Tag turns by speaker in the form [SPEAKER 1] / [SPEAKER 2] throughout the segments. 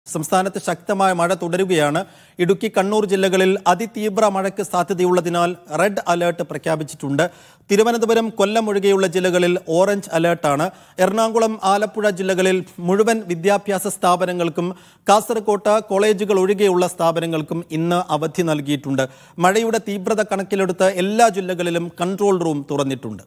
[SPEAKER 1] സംസ്ഥാനത്ത് ശക്തമായ മഴ തുടരുകയാണ് ഇടുക്കി കണ്ണൂർ ജില്ലകളിൽ അതിതീവ്ര മഴയ്ക്ക് സാധ്യതയുള്ളതിനാൽ റെഡ് അലേർട്ട് പ്രഖ്യാപിച്ചിട്ടുണ്ട് തിരുവനന്തപുരം കൊല്ലം ഒഴികെയുള്ള ജില്ലകളിൽ ഓറഞ്ച് അലേർട്ടാണ് എറണാകുളം ആലപ്പുഴ ജില്ലകളിൽ മുഴുവൻ വിദ്യാഭ്യാസ സ്ഥാപനങ്ങൾക്കും കാസർകോട്ട് കോളേജുകൾ ഒഴികെയുള്ള സ്ഥാപനങ്ങൾക്കും ഇന്ന് അവധി നൽകിയിട്ടുണ്ട് മഴയുടെ തീവ്രത കണക്കിലെടുത്ത് എല്ലാ ജില്ലകളിലും കൺട്രോൾ റൂം തുറന്നിട്ടുണ്ട്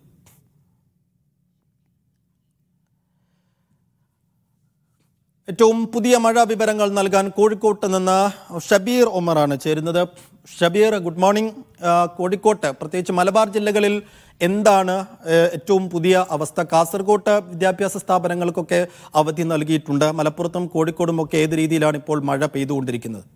[SPEAKER 1] ഏറ്റവും പുതിയ മഴ വിവരങ്ങൾ നൽകാൻ കോഴിക്കോട്ട് നിന്ന് ഷബീർ ഒമറാണ് ചേരുന്നത് ഷബീർ ഗുഡ് മോർണിംഗ് ആ, കോഴിക്കോട്ട് പ്രത്യേകിച്ച് മലബാർ ജില്ലകളിൽ എന്താണ് ഏ, ഏറ്റവും പുതിയ അവസ്ഥ കാസർഗോട്ട് വിദ്യാഭ്യാസ സ്ഥാപനങ്ങൾക്കൊക്കെ അവധി നൽകിയിട്ടുണ്ട് മലപ്പുറത്തും കോഴിക്കോടും ഒക്കെ ഏത് രീതിയിലാണ് ഇപ്പോൾ മഴ പെയ്തുകൊണ്ടിരിക്കുന്നത്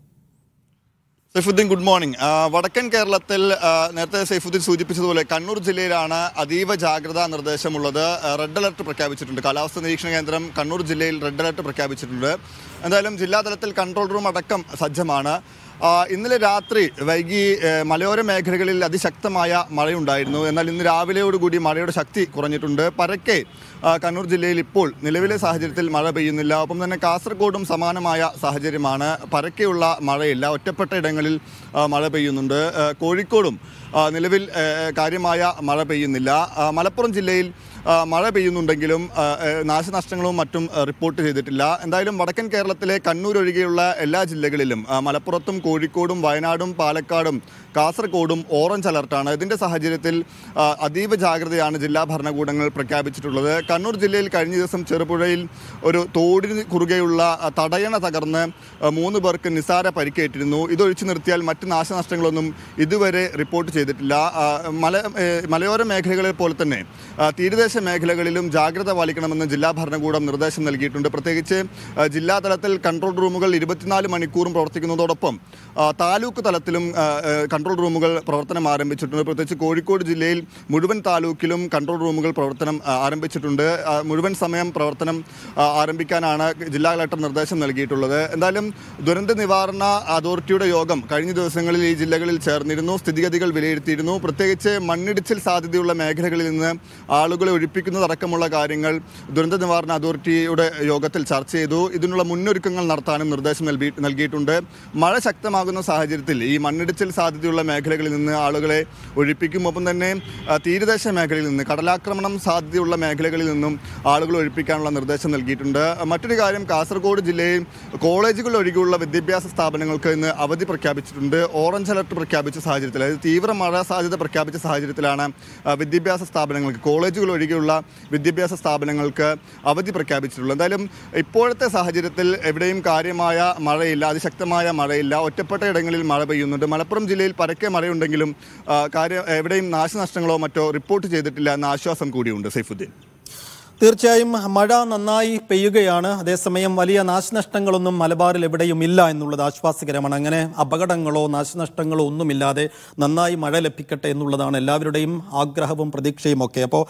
[SPEAKER 2] സൈഫുദ്ദീൻ ഗുഡ് മോർണിംഗ് ആ, വടക്കൻ കേരളത്തിൽ ആ, നേരത്തെ സൈഫുദ്ദീൻ സൂചിപ്പിച്ചതുപോലെ കണ്ണൂർ ജില്ലയിലാണ് അതീവ ജാഗ്രതാ നിർദ്ദേശമുള്ളത് ആ, റെഡ് അലർട്ട് പ്രഖ്യാപിച്ചിട്ടുണ്ട് കാലാവസ്ഥാ നിരീക്ഷണ കേന്ദ്രം കണ്ണൂർ ജില്ലയിൽ റെഡ് അലർട്ട് പ്രഖ്യാപിച്ചിട്ടുണ്ട് എന്തായാലും ജില്ലാതലത്തിൽ കൺട്രോൾ റൂം അടക്കം സജ്ജമാണ് ആ, ഇന്നലെ രാത്രി വൈകി ഏ, മലയോര മേഖലകളിൽ അതിശക്തമായ മഴയുണ്ടായിരുന്നു എന്നാൽ ഇന്ന് രാവിലെയോടുകൂടി മഴയുടെ ശക്തി കുറഞ്ഞിട്ടുണ്ട് പരക്കെ ആ, കണ്ണൂർ ജില്ലയിൽ ഇപ്പോൾ നിലവിലെ സാഹചര്യത്തിൽ മഴ പെയ്യുന്നില്ല ഒപ്പം തന്നെ കാസർഗോഡും സമാനമായ സാഹചര്യമാണ് പരക്കെയുള്ള മഴയില്ല ഒറ്റപ്പെട്ട ഇടങ്ങളിൽ ആ, മഴ പെയ്യുന്നുണ്ട് ആ, കോഴിക്കോടും ആ, നിലവിൽ ആ, കാര്യമായ മഴ പെയ്യുന്നില്ല ആ, മലപ്പുറം ജില്ലയിൽ ആ, മഴ പെയ്യുന്നുണ്ടെങ്കിലും ആ, ആ, നാശനഷ്ടങ്ങളും മറ്റും ആ, റിപ്പോർട്ട് ചെയ്തിട്ടില്ല എന്തായാലും വടക്കൻ കേരളത്തിലെ കണ്ണൂർ ഒഴികെയുള്ള എല്ലാ ജില്ലകളിലും ആ, മലപ്പുറത്തും കോഴിക്കോടും വയനാടും പാലക്കാടും കാസർഗോഡും ഓറഞ്ച് അലർട്ടാണ് ഇതിന്റെ സാഹചര്യത്തിൽ ആ, അതീവ ജാഗ്രതയാണ് ജില്ലാ ഭരണകൂടങ്ങൾ പ്രഖ്യാപിച്ചിട്ടുള്ളത് കണ്ണൂർ ജില്ലയിൽ കഴിഞ്ഞ ദിവസം ചെറുപുഴയിൽ ഒരു തോടിന് കുറുകെയുള്ള ആ, തടയണ തകർന്ന് ആ, മൂന്ന് പേർക്ക് നിസാര പരിക്കേറ്റിരുന്നു ഇതൊഴിച്ചു നിർത്തിയാൽ മറ്റ് നാശനഷ്ടങ്ങളൊന്നും ഇതുവരെ റിപ്പോർട്ട് ചെയ്തിട്ടില്ല ആ, മല ഏ, മലയോര മേഖലകളെ പോലെ തന്നെ ആ, തീരദേശ മേഖലകളിലും ജാഗ്രത പാലിക്കണമെന്ന് ജില്ലാ ഭരണകൂടം നിർദ്ദേശം നൽകിയിട്ടുണ്ട് പ്രത്യേകിച്ച് ആ, ജില്ലാ തലത്തിൽ കൺട്രോൾ റൂമുകൾ ഇരുപത്തിനാല് മണിക്കൂറും പ്രവർത്തിക്കുന്നതോടൊപ്പം ആ, താലൂക്ക് തലത്തിലും ആ, ആ, കൺട്രോൾ റൂമുകൾ പ്രവർത്തനം ആരംഭിച്ചിട്ടുണ്ട് പ്രത്യേകിച്ച് കോഴിക്കോട് ജില്ലയിൽ മുഴുവൻ താലൂക്കിലും കൺട്രോൾ റൂമുകൾ പ്രവർത്തനം ആ, ആരംഭിച്ചിട്ടുണ്ട് ആ, മുഴുവൻ സമയം പ്രവർത്തനം ആ, ആരംഭിക്കാനാണ് ജില്ലാ കളക്ടർ നിർദ്ദേശം നൽകിയിട്ടുള്ളത് എന്തായാലും ദുരന്ത നിവാരണ അതോറിറ്റിയുടെ യോഗം കഴിഞ്ഞ ദിവസങ്ങളിൽ ഈ ജില്ലകളിൽ ചേർന്നിരുന്നു സ്ഥിതിഗതികൾ വിലയിരുത്തിയിരുന്നു പ്രത്യേകിച്ച് മണ്ണിടിച്ചിൽ സാധ്യതയുള്ള മേഖലകളിൽ നിന്ന് ആളുകളെ ഒഴിപ്പിക്കുന്നതടക്കമുള്ള കാര്യങ്ങൾ ദുരന്ത നിവാരണ അതോറിറ്റിയുടെ യോഗത്തിൽ ചർച്ച ചെയ്തു ഇതിനുള്ള മുന്നൊരുക്കങ്ങൾ നടത്താനും നിർദ്ദേശം നൽകി നൽകിയിട്ടുണ്ട് മഴ ശക്തമാകുന്ന സാഹചര്യത്തിൽ ഈ മണ്ണിടിച്ചിൽ സാധ്യതയുള്ള മേഖലകളിൽ നിന്ന് ആളുകളെ ഒഴിപ്പിക്കും ഒപ്പം തന്നെ ആ, തീരദേശ മേഖലയിൽ നിന്ന് കടലാക്രമണം സാധ്യതയുള്ള മേഖലകളിൽ നിന്നും ആളുകളെ ഒഴിപ്പിക്കാനുള്ള നിർദ്ദേശം നൽകിയിട്ടുണ്ട് മറ്റൊരു കാര്യം കാസർഗോഡ് ജില്ലയിൽ കോളേജുകൾ ഒഴികെയുള്ള വിദ്യാഭ്യാസ സ്ഥാപനങ്ങൾക്ക് ഇന്ന് അവധി പ്രഖ്യാപിച്ചിട്ടുണ്ട് ഓറഞ്ച് അലർട്ട് പ്രഖ്യാപിച്ച സാഹചര്യത്തിൽ അതായത് തീവ്ര മഴ സാധ്യത പ്രഖ്യാപിച്ച സാഹചര്യത്തിലാണ് ആ, വിദ്യാഭ്യാസ സ്ഥാപനങ്ങൾക്ക് കോളേജുകൾ ഒഴികെയുള്ള വിദ്യാഭ്യാസ സ്ഥാപനങ്ങൾക്ക് അവധി പ്രഖ്യാപിച്ചിട്ടുള്ളത് എന്തായാലും ഇപ്പോഴത്തെ സാഹചര്യത്തിൽ എവിടെയും കാര്യമായ മഴയില്ല അതിശക്തമായ മഴയില്ല ഒറ്റപ്പെട്ട ഇടങ്ങളിൽ മഴ പെയ്യുന്നുണ്ട് മലപ്പുറം ജില്ലയിൽ പരക്കെ മഴയുണ്ടെങ്കിലും ആ, കാര്യം എവിടെയും നാശനഷ്ടങ്ങളോ മറ്റോ റിപ്പോർട്ട് ചെയ്തിട്ടില്ല എന്ന ആശ്വാസം കൂടിയുണ്ട് സൈഫുദ്ദീൻ
[SPEAKER 1] തീർച്ചയായും മഴ നന്നായി പെയ്യുകയാണ് അതേസമയം വലിയ നാശനഷ്ടങ്ങളൊന്നും മലബാറിൽ എവിടെയും ഇല്ല എന്നുള്ളത് ആശ്വാസകരമാണ് അങ്ങനെ അപകടങ്ങളോ നാശനഷ്ടങ്ങളോ ഒന്നുമില്ലാതെ നന്നായി മഴ ലഭിക്കട്ടെ എന്നുള്ളതാണ് എല്ലാവരുടെയും ആഗ്രഹവും പ്രതീക്ഷയും ഒക്കെ അപ്പോൾ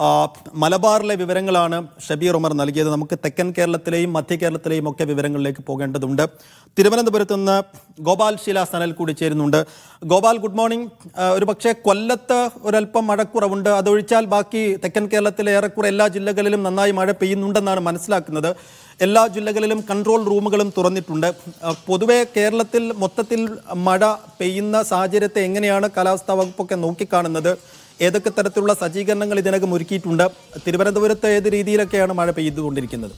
[SPEAKER 1] മലബാറിലെ വിവരങ്ങളാണ് ഷബീർ ഉമർ നൽകിയത് നമുക്ക് തെക്കൻ കേരളത്തിലെയും മധ്യ കേരളത്തിലെയും ഒക്കെ വിവരങ്ങളിലേക്ക് പോകേണ്ടതുണ്ട് തിരുവനന്തപുരത്ത് നിന്ന് ഗോപാൽ ശീല സനൽ കൂടി ചേരുന്നുണ്ട് ഗോപാൽ ഗുഡ് മോർണിംഗ് ആ, ഒരു പക്ഷേ കൊല്ലത്ത് ഒരല്പം മഴക്കുറവുണ്ട് അതൊഴിച്ചാൽ ബാക്കി തെക്കൻ കേരളത്തിലെ ഏറെക്കുറെ എല്ലാ ജില്ലകളിലും നന്നായി മഴ പെയ്യുന്നുണ്ടെന്നാണ് മനസ്സിലാക്കുന്നത് എല്ലാ ജില്ലകളിലും കൺട്രോൾ റൂമുകളും തുറന്നിട്ടുണ്ട് ആ, പൊതുവെ കേരളത്തിൽ മൊത്തത്തിൽ മഴ പെയ്യുന്ന സാഹചര്യത്തെ എങ്ങനെയാണ് കാലാവസ്ഥാ വകുപ്പൊക്കെ നോക്കിക്കാണുന്നത് ഏതൊക്കെ തരത്തിലുള്ള സജ്ജീകരണങ്ങൾ ഇതിനകം ഒരുക്കിയിട്ടുണ്ട് തിരുവനന്തപുരത്ത് ഏത് രീതിയിലൊക്കെയാണ് മഴ പെയ്തുകൊണ്ടിരിക്കുന്നത്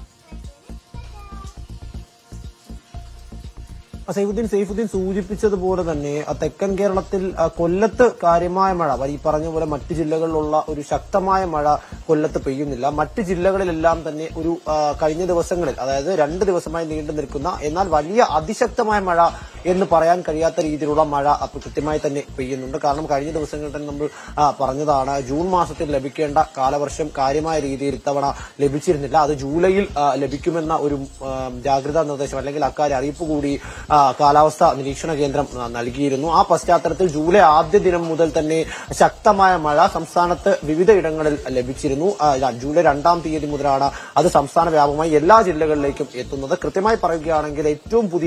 [SPEAKER 3] സൈഫുദ്ദീൻ സൈഫുദ്ദീൻ സൂചിപ്പിച്ചതുപോലെ തന്നെ ആ, തെക്കൻ കേരളത്തിൽ ആ, കൊല്ലത്ത് കാര്യമായ മഴ ഈ പറഞ്ഞ പോലെ മറ്റ് ജില്ലകളിലുള്ള ഒരു ശക്തമായ മഴ കൊല്ലത്ത് പെയ്യുന്നില്ല മറ്റ് ജില്ലകളിലെല്ലാം തന്നെ ഒരു ആ, കഴിഞ്ഞ ദിവസങ്ങളിൽ അതായത് രണ്ട് ദിവസമായി നീണ്ടു നിൽക്കുന്ന എന്നാൽ വലിയ അതിശക്തമായ മഴ എന്ന് പറയാൻ കഴിയാത്ത രീതിയിലുള്ള മഴ അപ്പോൾ കൃത്യമായി തന്നെ പെയ്യുന്നുണ്ട് കാരണം കഴിഞ്ഞ ദിവസങ്ങളിൽ തന്നെ നമ്മൾ ആ, പറഞ്ഞതാണ് ജൂൺ മാസത്തിൽ ലഭിക്കേണ്ട കാലവർഷം കാര്യമായ രീതിയിൽ ഇത്തവണ ലഭിച്ചിരുന്നില്ല അത് ജൂലൈയിൽ ആ, ലഭിക്കുമെന്ന ഒരു ആ, ജാഗ്രതാ നിർദ്ദേശം അല്ലെങ്കിൽ അക്കാര്യം അറിയിപ്പ് കൂടി ആ, കാലാവസ്ഥാ നിരീക്ഷണ കേന്ദ്രം ആ, നൽകിയിരുന്നു ആ പശ്ചാത്തലത്തിൽ ജൂലൈ ആദ്യ ദിനം മുതൽ തന്നെ ശക്തമായ മഴ സംസ്ഥാനത്ത് വിവിധ ഇടങ്ങളിൽ ലഭിച്ചിരുന്നു ആ, ജൂലൈ രണ്ടാം തീയതി മുതലാണ് അത് സംസ്ഥാന വ്യാപകമായി എല്ലാ ജില്ലകളിലേക്കും എത്തുന്നത് കൃത്യമായി പറയുകയാണെങ്കിൽ ഏറ്റവും പുതിയ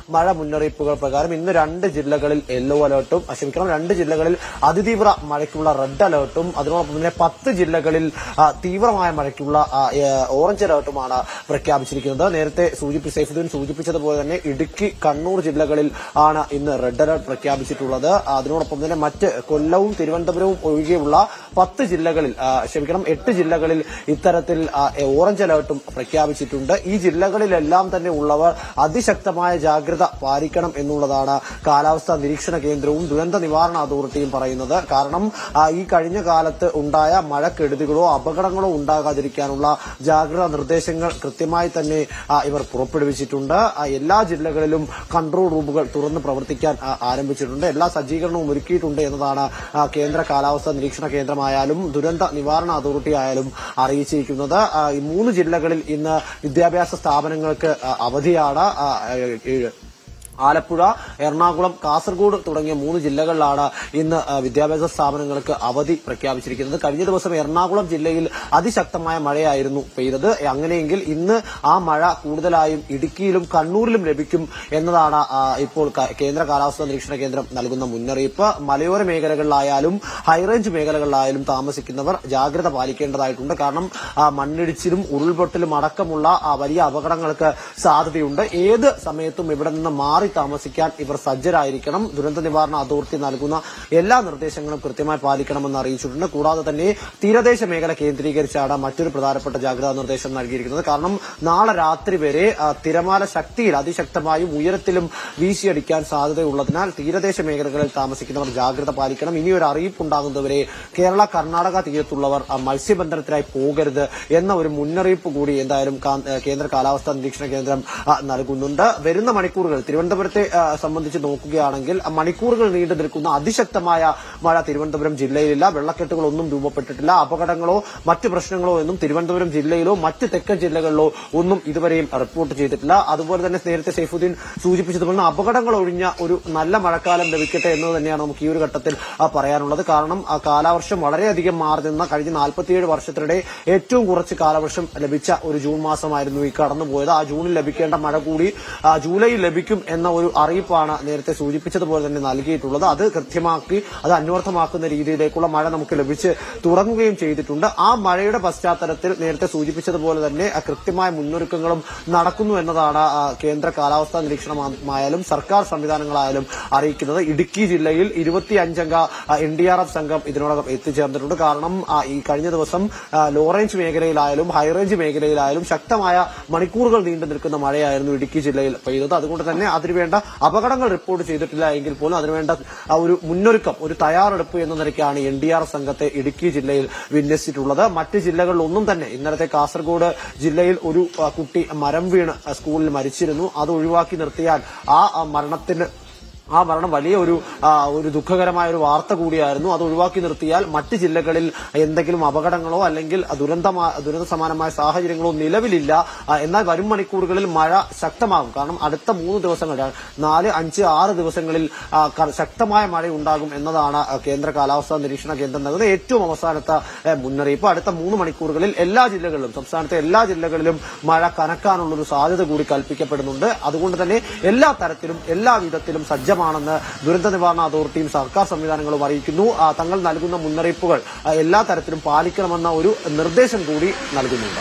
[SPEAKER 3] മഴ മുന്നറിയിപ്പുകൾ പ്രകാരം ഇന്ന് രണ്ട് ജില്ലകളിൽ യെല്ലോ അലേർട്ടും ആ, ക്ഷമിക്കണം രണ്ട് ജില്ലകളിൽ അതിതീവ്ര മഴയ്ക്കുള്ള റെഡ് അലേർട്ടും അതിനോടൊപ്പം തന്നെ പത്ത് ജില്ലകളിൽ ആ, തീവ്രമായ മഴയ്ക്കുള്ള ആ, ഏ, ഓറഞ്ച് അലേർട്ടുമാണ് പ്രഖ്യാപിച്ചിരിക്കുന്നത് നേരത്തെ സൂചിപ്പി സൈഫുദ്ദീൻ സൂചിപ്പിച്ചതുപോലെ തന്നെ ഇടുക്കി കണ്ണൂർ ജില്ലകളിൽ ആണ് ഇന്ന് റെഡ് അലേർട്ട് പ്രഖ്യാപിച്ചിട്ടുള്ളത് അതിനോടൊപ്പം തന്നെ മറ്റ് കൊല്ലവും തിരുവനന്തപുരവും ഒഴികെയുള്ള പത്ത് ജില്ലകളിൽ ആ, ക്ഷമിക്കണം എട്ട് ജില്ലകളിൽ ഇത്തരത്തിൽ ആ, ഓറഞ്ച് അലേർട്ടും പ്രഖ്യാപിച്ചിട്ടുണ്ട് ഈ ജില്ലകളിലെല്ലാം തന്നെ ഉള്ളവർ അതിശക്തമായ ജാഗ്രത പാലിക്കണം എന്നുള്ളതാണ് കാലാവസ്ഥാ നിരീക്ഷണ കേന്ദ്രവും ദുരന്ത നിവാരണ അതോറിറ്റിയും പറയുന്നത് കാരണം ആ, ഈ കഴിഞ്ഞ കാലത്ത് ഉണ്ടായ മഴക്കെടുതികളോ അപകടങ്ങളോ ഉണ്ടാകാതിരിക്കാനുള്ള ജാഗ്രതാ നിർദ്ദേശങ്ങൾ കൃത്യമായി തന്നെ ആ, ഇവർ പുറപ്പെടുവിച്ചിട്ടുണ്ട് ആ, എല്ലാ ജില്ലകളിലും കൺട്രോൾ റൂമുകൾ തുറന്ന് പ്രവർത്തിക്കാൻ ആ, ആരംഭിച്ചിട്ടുണ്ട് എല്ലാ സജ്ജീകരണവും ഒരുക്കിയിട്ടുണ്ട് എന്നതാണ് ആ, കേന്ദ്ര കാലാവസ്ഥാ നിരീക്ഷണ കേന്ദ്രമായാലും ദുരന്ത നിവാരണ അതോറിറ്റി ആയാലും അറിയിച്ചിരിക്കുന്നത് ആ, ഈ മൂന്ന് ജില്ലകളിൽ ഇന്ന് വിദ്യാഭ്യാസ സ്ഥാപനങ്ങൾക്ക് ആ, അവധിയാണ് ആ, ഏ, ആലപ്പുഴ എറണാകുളം കാസർഗോഡ് തുടങ്ങിയ മൂന്ന് ജില്ലകളിലാണ് ഇന്ന് ആ, വിദ്യാഭ്യാസ സ്ഥാപനങ്ങൾക്ക് അവധി പ്രഖ്യാപിച്ചിരിക്കുന്നത് കഴിഞ്ഞ ദിവസം എറണാകുളം ജില്ലയിൽ അതിശക്തമായ മഴയായിരുന്നു പെയ്തത് അങ്ങനെയെങ്കിൽ ഇന്ന് ആ മഴ കൂടുതലായും ഇടുക്കിയിലും കണ്ണൂരിലും ലഭിക്കും എന്നതാണ് ആ, ഇപ്പോൾ ക- കേന്ദ്ര കാലാവസ്ഥാ നിരീക്ഷണ കേന്ദ്രം നൽകുന്ന മുന്നറിയിപ്പ് മലയോര മേഖലകളിലായാലും ഹൈറേഞ്ച് മേഖലകളിലായാലും താമസിക്കുന്നവർ ജാഗ്രത പാലിക്കേണ്ടതായിട്ടുണ്ട് കാരണം ആ, മണ്ണിടിച്ചിലും ഉരുൾപൊട്ടലും അടക്കമുള്ള ആ, വലിയ അപകടങ്ങൾക്ക് സാധ്യതയുണ്ട് ഏത് സമയത്തും ഇവിടെ നിന്ന് മാറി താമസിക്കാൻ ഇവർ സജ്ജരായിരിക്കണം ദുരന്ത നിവാരണ അതോറിറ്റി നൽകുന്ന എല്ലാ നിർദ്ദേശങ്ങളും കൃത്യമായി പാലിക്കണമെന്ന് അറിയിച്ചിട്ടുണ്ട് കൂടാതെ തന്നെ തീരദേശ മേഖല കേന്ദ്രീകരിച്ചാണ് മറ്റൊരു പ്രധാനപ്പെട്ട ജാഗ്രതാ നിർദ്ദേശം നൽകിയിരിക്കുന്നത് കാരണം നാളെ രാത്രി വരെ ആ, തിരമാല ശക്തിയിൽ അതിശക്തമായും ഉയരത്തിലും വീശിയടിക്കാൻ സാധ്യതയുള്ളതിനാൽ തീരദേശ മേഖലകളിൽ താമസിക്കുന്നവർ ജാഗ്രത പാലിക്കണം ഇനി ഒരു അറിയിപ്പ് ഉണ്ടാകുന്നതുവരെ കേരള കർണാടക തീരത്തുള്ളവർ ആ, മത്സ്യബന്ധനത്തിനായി പോകരുത് എന്ന ഒരു മുന്നറിയിപ്പ് കൂടി എന്തായാലും കാ- ഏ, കേന്ദ്ര കാലാവസ്ഥാ നിരീക്ഷണ കേന്ദ്രം ആ, നൽകുന്നുണ്ട് വരുന്ന മണിക്കൂറുകൾ തിരുവനന്തപുരത്തെ ആ, സംബന്ധിച്ച് നോക്കുകയാണെങ്കിൽ ആ, മണിക്കൂറുകൾ നീണ്ടു നിൽക്കുന്ന അതിശക്തമായ മഴ തിരുവനന്തപുരം ജില്ലയിലില്ല വെള്ളക്കെട്ടുകളൊന്നും രൂപപ്പെട്ടിട്ടില്ല അപകടങ്ങളോ മറ്റു പ്രശ്നങ്ങളോ ഒന്നും തിരുവനന്തപുരം ജില്ലയിലോ മറ്റ് തെക്കൻ ജില്ലകളിലോ ഒന്നും ഇതുവരെയും റിപ്പോർട്ട് ചെയ്തിട്ടില്ല അതുപോലെ തന്നെ നേരത്തെ സൈഫുദ്ദീൻ സൂചിപ്പിച്ചതുപോലെ അപകടങ്ങൾ ഒഴിഞ്ഞ ഒരു നല്ല മഴക്കാലം ലഭിക്കട്ടെ എന്നത് തന്നെയാണ് നമുക്ക് ഈ ഒരു ഘട്ടത്തിൽ ആ, പറയാനുള്ളത് കാരണം ആ കാലാവർഷം വളരെയധികം മാറി നിന്ന കഴിഞ്ഞ നാൽപ്പത്തിയേഴ് വർഷത്തിനിടെ ഏറ്റവും കുറച്ച് കാലവർഷം ലഭിച്ച ഒരു ജൂൺ മാസമായിരുന്നു ഈ കടന്നുപോയത് ആ ജൂണിൽ ലഭിക്കേണ്ട മഴ കൂടി ആ, ജൂലൈയിൽ ലഭിക്കും എന്ന ഒരു അറിയിപ്പാണ് നേരത്തെ സൂചിപ്പിച്ചതുപോലെ തന്നെ നൽകിയിട്ടുള്ളത് അത് കൃത്യമാക്കി അത് അന്വർത്ഥമാക്കുന്ന രീതിയിലേക്കുള്ള മഴ നമുക്ക് ലഭിച്ച് തുടങ്ങുകയും ചെയ്തിട്ടുണ്ട് ആ മഴയുടെ പശ്ചാത്തലത്തിൽ നേരത്തെ സൂചിപ്പിച്ചതുപോലെ തന്നെ ആ, കൃത്യമായ മുന്നൊരുക്കങ്ങളും നടക്കുന്നു എന്നതാണ് ആ, കേന്ദ്ര കാലാവസ്ഥാ നിരീക്ഷണമായാലും സർക്കാർ സംവിധാനങ്ങളായാലും അറിയിക്കുന്നത് ഇടുക്കി ജില്ലയിൽ ഇരുപത്തിയഞ്ചംഗ എൻ ഡി ആർ എഫ് സംഘം ഇതിനോടകം എത്തിച്ചേർന്നിട്ടുണ്ട് കാരണം ആ, ഈ കഴിഞ്ഞ ദിവസം ആ, ലോ റേഞ്ച് മേഖലയിലായാലും ഹൈറേഞ്ച് മേഖലയിലായാലും ശക്തമായ മണിക്കൂറുകൾ നീണ്ടു നിൽക്കുന്ന മഴയായിരുന്നു ഇടുക്കി ജില്ലയിൽ പെയ്തത് അതുകൊണ്ട് തന്നെ അതിനുവേണ്ട അപകടങ്ങൾ റിപ്പോർട്ട് ചെയ്തിട്ടില്ല എങ്കിൽ പോലും അതിനുവേണ്ട ആ ഒരു മുന്നൊരുക്കം ഒരു തയ്യാറെടുപ്പ് എന്ന നിലയ്ക്കാണ് എൻ ഡി ആർ എഫ് സംഘത്തെ ഇടുക്കി ജില്ലയിൽ വിന്യസിച്ചിട്ടുള്ളത് മറ്റ് ജില്ലകളിലൊന്നും തന്നെ ഇന്നലത്തെ കാസർഗോഡ് ജില്ലയിൽ ഒരു ആ, കുട്ടി മരം വീണ് ആ, സ്കൂളിൽ മരിച്ചിരുന്നു അത് ഒഴിവാക്കി നിർത്തിയാൽ ആ ആ മരണത്തിന് ആ മരണം വലിയ ഒരു ആ, ഒരു ദുഃഖകരമായ ഒരു വാർത്ത കൂടിയായിരുന്നു അത് ഒഴിവാക്കി നിർത്തിയാൽ മറ്റ് ജില്ലകളിൽ എന്തെങ്കിലും അപകടങ്ങളോ അല്ലെങ്കിൽ ദുരന്തമാ ദുരന്ത സമാനമായ സാഹചര്യങ്ങളോ നിലവിലില്ല ആ, എന്നാൽ വരും മണിക്കൂറുകളിൽ മഴ ശക്തമാകും കാരണം അടുത്ത മൂന്ന് ദിവസങ്ങൾ ര- നാല് അഞ്ച് ആറ് ദിവസങ്ങളിൽ ആ, ക- ശക്തമായ മഴ ഉണ്ടാകും എന്നതാണ് ആ, കേന്ദ്ര കാലാവസ്ഥാ നിരീക്ഷണ കേന്ദ്രം നൽകുന്ന ഏറ്റവും അവസാനത്തെ ഏ, മുന്നറിയിപ്പ് അടുത്ത മൂന്ന് മണിക്കൂറുകളിൽ എല്ലാ ജില്ലകളിലും സംസ്ഥാനത്തെ എല്ലാ ജില്ലകളിലും മഴ കനക്കാനുള്ള ഒരു സാധ്യത കൂടി കൽപ്പിക്കപ്പെടുന്നുണ്ട് അതുകൊണ്ട് തന്നെ എല്ലാ തരത്തിലും എല്ലാ വിധത്തിലും സജ്ജമാണെന്ന് ദുരന്ത നിവാരണ അതോറിറ്റിയും സർക്കാർ സംവിധാനങ്ങളും അറിയിക്കുന്നു ആ, തങ്ങൾ നൽകുന്ന മുന്നറിയിപ്പുകൾ ആ, എല്ലാ തരത്തിലും പാലിക്കണമെന്ന ഒരു നിർദ്ദേശം കൂടി നൽകുന്നുണ്ട്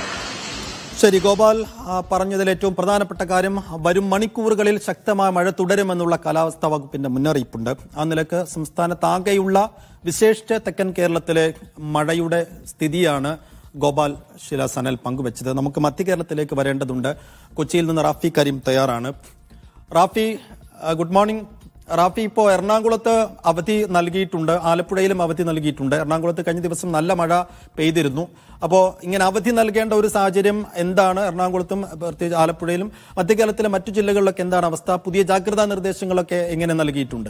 [SPEAKER 1] ശരി ഗോപാൽ ആ, പറഞ്ഞതിൽ ഏറ്റവും പ്രധാനപ്പെട്ട കാര്യം വരും മണിക്കൂറുകളിൽ ശക്തമായ മഴ തുടരുമെന്നുള്ള കാലാവസ്ഥാ വകുപ്പിന്റെ മുന്നറിയിപ്പുണ്ട് ആ നിലക്ക് സംസ്ഥാനത്താകെയുള്ള വിശേഷിച്ച് തെക്കൻ കേരളത്തിലെ മഴയുടെ സ്ഥിതിയാണ് ഗോപാൽ ശിലാസനൽ പങ്കുവച്ചത് നമുക്ക് മധ്യ കേരളത്തിലേക്ക് വരേണ്ടതുണ്ട് കൊച്ചിയിൽ നിന്ന് റാഫി കരീം തയ്യാറാണ് റാഫി ആ, ഗുഡ് മോർണിംഗ് റാഫി ഇപ്പോൾ എറണാകുളത്ത് അവധി നൽകിയിട്ടുണ്ട് ആലപ്പുഴയിലും അവധി നൽകിയിട്ടുണ്ട് എറണാകുളത്ത് കഴിഞ്ഞ ദിവസം നല്ല മഴ പെയ്തിരുന്നു അപ്പോൾ ഇങ്ങനെ അവധി നൽകേണ്ട ഒരു സാഹചര്യം എന്താണ് എറണാകുളത്തും പ്രത്യേകിച്ച് ആലപ്പുഴയിലും മധ്യ കേരളത്തിലെ മറ്റു ജില്ലകളിലൊക്കെ എന്താണ് അവസ്ഥ പുതിയ ജാഗ്രതാ നിർദ്ദേശങ്ങളൊക്കെ എങ്ങനെ നൽകിയിട്ടുണ്ട്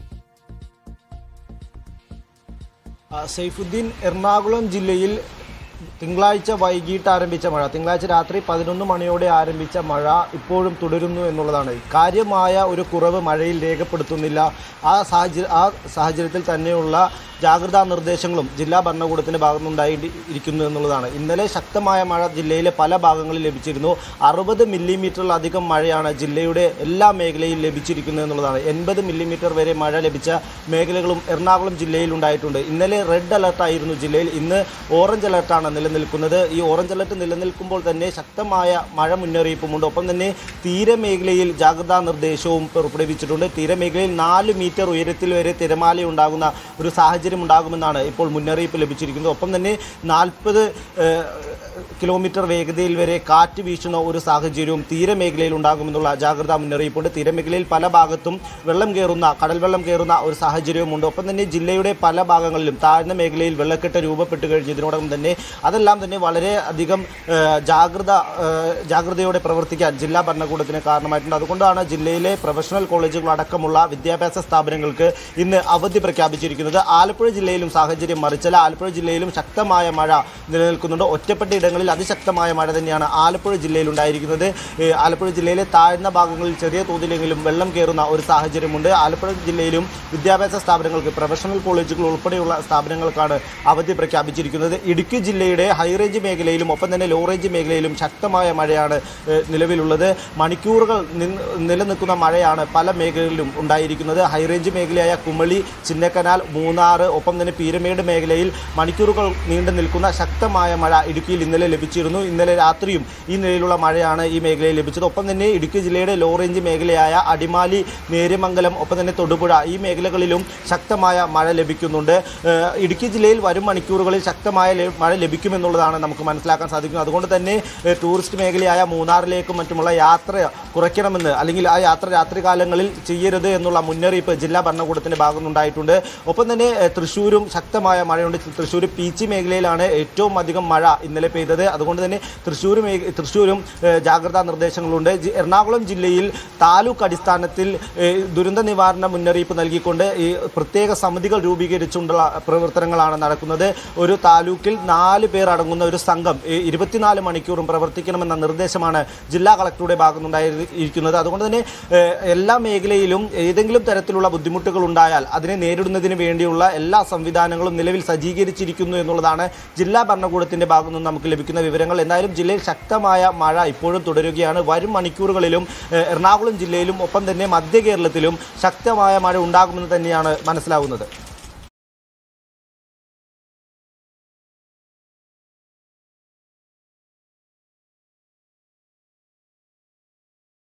[SPEAKER 4] ആ, സൈഫുദ്ദീൻ എറണാകുളം ജില്ലയിൽ തിങ്കളാഴ്ച വൈകിട്ട് ആരംഭിച്ച മഴ തിങ്കളാഴ്ച രാത്രി പതിനൊന്ന് മണിയോടെ ആരംഭിച്ച മഴ ഇപ്പോഴും തുടരുന്നു എന്നുള്ളതാണ് കാര്യമായ ഒരു കുറവ് മഴയിൽ രേഖപ്പെടുത്തുന്നില്ല ആ സാഹചര്യ ആ സാഹചര്യത്തിൽ തന്നെയുള്ള ജാഗ്രതാ നിർദ്ദേശങ്ങളും ജില്ലാ ഭരണകൂടത്തിന്റെ ഭാഗത്തുനിന്നുണ്ടായി ഇരിക്കുന്നു എന്നുള്ളതാണ് ഇന്നലെ ശക്തമായ മഴ ജില്ലയിലെ പല ഭാഗങ്ങളിൽ ലഭിച്ചിരുന്നു അറുപത് മില്ലിമീറ്ററിലധികം മഴയാണ് ജില്ലയുടെ എല്ലാ മേഖലയിൽ ലഭിച്ചിരിക്കുന്നത് എന്നുള്ളതാണ് എൺപത് മില്ലിമീറ്റർ വരെ മഴ ലഭിച്ച മേഖലകളും എറണാകുളം ജില്ലയിൽ ഉണ്ടായിട്ടുണ്ട് ഇന്നലെ റെഡ് അലർട്ടായിരുന്നു ജില്ലയിൽ ഇന്ന് ഓറഞ്ച് അലർട്ടാണ് നിലനിൽക്കുന്നത് ഈ ഓറഞ്ച് അലർട്ട് നിലനിൽക്കുമ്പോൾ തന്നെ ശക്തമായ മഴ മുന്നറിയിപ്പുമുണ്ട് ഒപ്പം തന്നെ തീരമേഖലയിൽ ജാഗ്രതാ നിർദ്ദേശവും പുറപ്പെടുവിച്ചിട്ടുണ്ട് തീരമേഖലയിൽ നാല് മീറ്റർ ഉയരത്തിൽ വരെ തിരമാല ഉണ്ടാകുന്ന ഒരു സാഹചര്യം ഉണ്ടാകുമെന്നാണ് ഇപ്പോൾ മുന്നറിയിപ്പ് ലഭിച്ചിരിക്കുന്നത് ഒപ്പം തന്നെ നാൽപ്പത് കിലോമീറ്റർ വേഗതയിൽ വരെ കാറ്റ് വീശുന്ന ഒരു സാഹചര്യവും തീരമേഖലയിൽ ഉണ്ടാകുമെന്നുള്ള ജാഗ്രതാ മുന്നറിയിപ്പുണ്ട് തീരമേഖലയിൽ പല ഭാഗത്തും വെള്ളം കയറുന്ന കടൽ വെള്ളം കയറുന്ന ഒരു സാഹചര്യവുമുണ്ട് ഒപ്പം തന്നെ ജില്ലയുടെ പല ഭാഗങ്ങളിലും താഴ്ന്ന മേഖലയിൽ വെള്ളക്കെട്ട് രൂപപ്പെട്ട് കഴിഞ്ഞതിനോടൊപ്പം തന്നെ അതെല്ലാം തന്നെ വളരെ അധികം ഏഹ്, ജാഗ്രത ഏഹ്, ജാഗ്രതയോടെ പ്രവർത്തിക്കാൻ ജില്ലാ ഭരണകൂടത്തിന് കാരണമായിട്ടുണ്ട് അതുകൊണ്ടാണ് ജില്ലയിലെ പ്രൊഫഷണൽ കോളേജുകൾ അടക്കമുള്ള വിദ്യാഭ്യാസ സ്ഥാപനങ്ങൾക്ക് ഇന്ന് അവധി പ്രഖ്യാപിച്ചിരിക്കുന്നത് ആലപ്പുഴ ജില്ലയിലും സാഹചര്യം മറിച്ചല്ല ആലപ്പുഴ ജില്ലയിലും ശക്തമായ മഴ നിലനിൽക്കുന്നുണ്ട് ഒറ്റപ്പെട്ട ഇടങ്ങളിൽ അതിശക്തമായ മഴ തന്നെയാണ് ആലപ്പുഴ ജില്ലയിൽ ഉണ്ടായിരിക്കുന്നത് ഏഹ് ആലപ്പുഴ ജില്ലയിലെ താഴ്ന്ന ഭാഗങ്ങളിൽ ചെറിയ തോതിലെങ്കിലും വെള്ളം കയറുന്ന ഒരു സാഹചര്യമുണ്ട് ആലപ്പുഴ ജില്ലയിലും വിദ്യാഭ്യാസ സ്ഥാപനങ്ങൾക്ക് പ്രൊഫഷണൽ കോളേജുകൾ ഉൾപ്പെടെയുള്ള സ്ഥാപനങ്ങൾക്കാണ് അവധി പ്രഖ്യാപിച്ചിരിക്കുന്നത് ഇടുക്കി ജില്ലയുടെ ഹൈറേഞ്ച് മേഖലയിലും ഒപ്പം തന്നെ ലോ റേഞ്ച് മേഖലയിലും ശക്തമായ മഴയാണ് ഏഹ് നിലവിലുള്ളത് മണിക്കൂറുകൾ നിന്ന് നിലനിൽക്കുന്ന മഴയാണ് പല മേഖലകളിലും ഉണ്ടായിരിക്കുന്നത് ഹൈറേഞ്ച് മേഖലയായ കുമളി ചിന്നക്കനാൽ മൂന്നാർ ഒപ്പം തന്നെ പീരമേട് മേഖലയിൽ മണിക്കൂറുകൾ നീണ്ടു നിൽക്കുന്ന ശക്തമായ മഴ ഇടുക്കിയിൽ ഇന്നലെ ലഭിച്ചിരുന്നു ഇന്നലെ രാത്രിയും ഈ നിലയിലുള്ള മഴയാണ് ഈ മേഖലയിൽ ലഭിച്ചത് ഒപ്പം തന്നെ ഇടുക്കി ജില്ലയുടെ ലോ റേഞ്ച് മേഖലയായ അടിമാലി നേര്യമംഗലം ഒപ്പം തന്നെ തൊടുപുഴ ഈ മേഖലകളിലും ശക്തമായ മഴ ലഭിക്കുന്നുണ്ട് ഏഹ് ഇടുക്കി ജില്ലയിൽ വരും മണിക്കൂറുകളിൽ ശക്തമായ ല- മഴ ലഭിക്കുമെന്നുള്ളതാണ് നമുക്ക് മനസ്സിലാക്കാൻ സാധിക്കുന്നത് അതുകൊണ്ട് തന്നെ ഏഹ് ടൂറിസ്റ്റ് മേഖലയായ മൂന്നാറിലേക്കും മറ്റുമുള്ള യാത്ര കുറയ്ക്കണമെന്ന് അല്ലെങ്കിൽ ആ യാത്ര രാത്രികാലങ്ങളിൽ ചെയ്യരുത് എന്നുള്ള മുന്നറിയിപ്പ് ജില്ലാ ഭരണകൂടത്തിന്റെ ഭാഗത്തുനിന്നുണ്ടായിട്ടുണ്ട് ഒപ്പം തന്നെ ഏഹ് തൃശ്ശൂരും ശക്തമായ മഴയുണ്ട് തൃശ്ശൂർ പീച്ചി മേഖലയിലാണ് ഏറ്റവും അധികം മഴ ഇന്നലെ പെയ്തത് അതുകൊണ്ട് തന്നെ തൃശ്ശൂർ മേഖ തൃശ്ശൂരും ഏഹ് ജാഗ്രതാ നിർദ്ദേശങ്ങളുണ്ട് ജി- എറണാകുളം ജില്ലയിൽ താലൂക്ക് അടിസ്ഥാനത്തിൽ ഏഹ് ദുരന്ത നിവാരണ മുന്നറിയിപ്പ് നൽകിക്കൊണ്ട് ഈ പ്രത്യേക സമിതികൾ രൂപീകരിച്ചുകൊണ്ടുള്ള പ്രവർത്തനങ്ങളാണ് നടക്കുന്നത് ഒരു താലൂക്കിൽ നാല് പേർ അടങ്ങുന്ന ഒരു സംഘം ഈ ഇരുപത്തിനാല് മണിക്കൂറും പ്രവർത്തിക്കണമെന്ന നിർദ്ദേശമാണ് ജില്ലാ കളക്ടറുടെ ഭാഗത്തുനിന്നുണ്ടായിരിക്കുന്നത് അതുകൊണ്ട് തന്നെ ഏഹ് എല്ലാ മേഖലയിലും ഏതെങ്കിലും തരത്തിലുള്ള ബുദ്ധിമുട്ടുകൾ ഉണ്ടായാൽ അതിനെ നേരിടുന്നതിന് വേണ്ടിയുള്ള എല്ലാ സംവിധാനങ്ങളും നിലവിൽ സജ്ജീകരിച്ചിരിക്കുന്നു എന്നുള്ളതാണ് ജില്ലാ ഭരണകൂടത്തിന്റെ ഭാഗത്തു നിന്ന് നമുക്ക് ലഭിക്കുന്ന വിവരങ്ങൾ എന്തായാലും ജില്ലയിൽ ശക്തമായ മഴ ഇപ്പോഴും തുടരുകയാണ് വരും മണിക്കൂറുകളിലും ഏഹ് എറണാകുളം ജില്ലയിലും ഒപ്പം തന്നെ മധ്യ കേരളത്തിലും ശക്തമായ മഴ ഉണ്ടാകുമെന്ന് തന്നെയാണ് മനസ്സിലാവുന്നത്